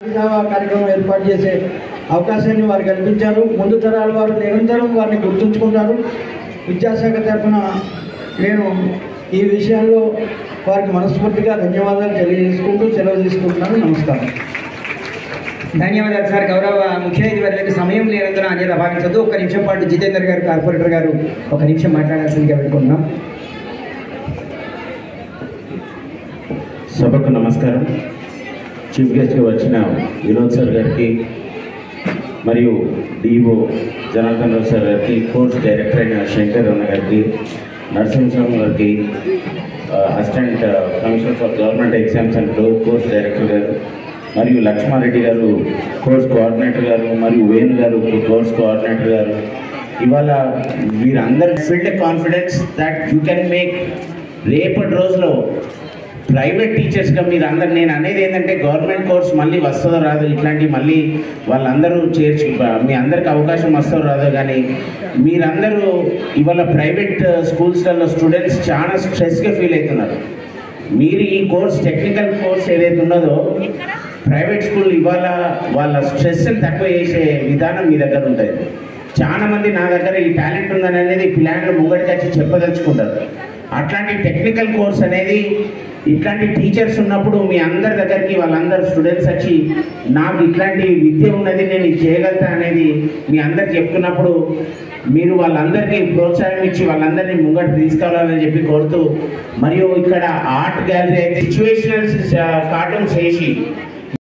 సేవా కార్యక్రమం ఏర్పాటు చేసే అవకాశాన్ని వారు కల్పించారు ముందు తరాల వారు నిరంతరం వారిని గుర్తుంచుకుంటారు విద్యాశాఖ తరఫున నేను ఈ విషయాల్లో వారికి మనస్ఫూర్తిగా ధన్యవాదాలు తెలియజేసుకుంటూ సెలవు తీసుకుంటున్నాను నమస్కారం ధన్యవాదాలు సార్ గౌరవ ముఖ్య అతిథులకు సమయం లేనందున అన్యత భావించదు ఒక నిమిషం పాటు జితేందర్ గారు కార్పొరేటర్ గారు ఒక నిమిషం మాట్లాడాల్సిందిగా పెట్టుకుంటున్నాం సభకు నమస్కారం చీఫ్ గెస్ట్గా వచ్చిన వినోద్ సార్ గారికి మరియు డిఓ జనార్దన్ రావు సార్ గారికి కోర్స్ డైరెక్టర్ అయిన శంకర్ రమణ గారికి నరసింహస్వామి గారికి assistant commissioner for government exams and course director గారు మరియు లక్ష్మారెడ్డి గారు కోర్స్ కోఆర్డినేటర్ గారు మరియు వేణు గారు కోర్స్ కోఆర్డినేటర్ గారు ఇవాళ వీరందరూ filled confidence that you can make రేపటి రోజులో ప్రైవేట్ టీచర్స్గా మీరు అందరు నేను అనేది ఏంటంటే గవర్నమెంట్ కోర్స్ మళ్ళీ వస్తుందో రాదో ఇట్లాంటివి మళ్ళీ వాళ్ళందరూ చేర్చు మీ అందరికి అవకాశం వస్తుందో రాదో కానీ మీరందరూ ఇవాళ ప్రైవేట్ స్కూల్స్లలో స్టూడెంట్స్ చాలా స్ట్రెస్గా ఫీల్ అవుతున్నారు మీరు ఈ కోర్స్ టెక్నికల్ కోర్స్ ఏదైతే ఉన్నదో ప్రైవేట్ స్కూల్ ఇవాళ వాళ్ళ స్ట్రెస్ని తక్కువ చేసే విధానం మీ దగ్గర ఉంటుంది చాలా మంది నా దగ్గర ఈ టాలెంట్ ఉందని అనేది పిల్లలు ముంగడికి వచ్చి చెప్పదలుచుకుంటారు అట్లాంటి టెక్నికల్ కోర్స్ అనేది ఇట్లాంటి టీచర్స్ ఉన్నప్పుడు మీ అందరి దగ్గరికి వాళ్ళందరు స్టూడెంట్స్ వచ్చి నాకు ఇట్లాంటి విద్య ఉన్నది నేను ఇది చేయగలుగుతా అనేది మీ అందరికి చెప్తున్నప్పుడు మీరు వాళ్ళందరికీ ప్రోత్సాహం ఇచ్చి వాళ్ళందరినీ ముంగట తీసుకెళ్ళాలని చెప్పి కోరుతూ మరియు ఇక్కడ ఆర్ట్ గ్యాలరీ అయితే సిచ్యువేషనల్ కార్టూన్స్ వేసి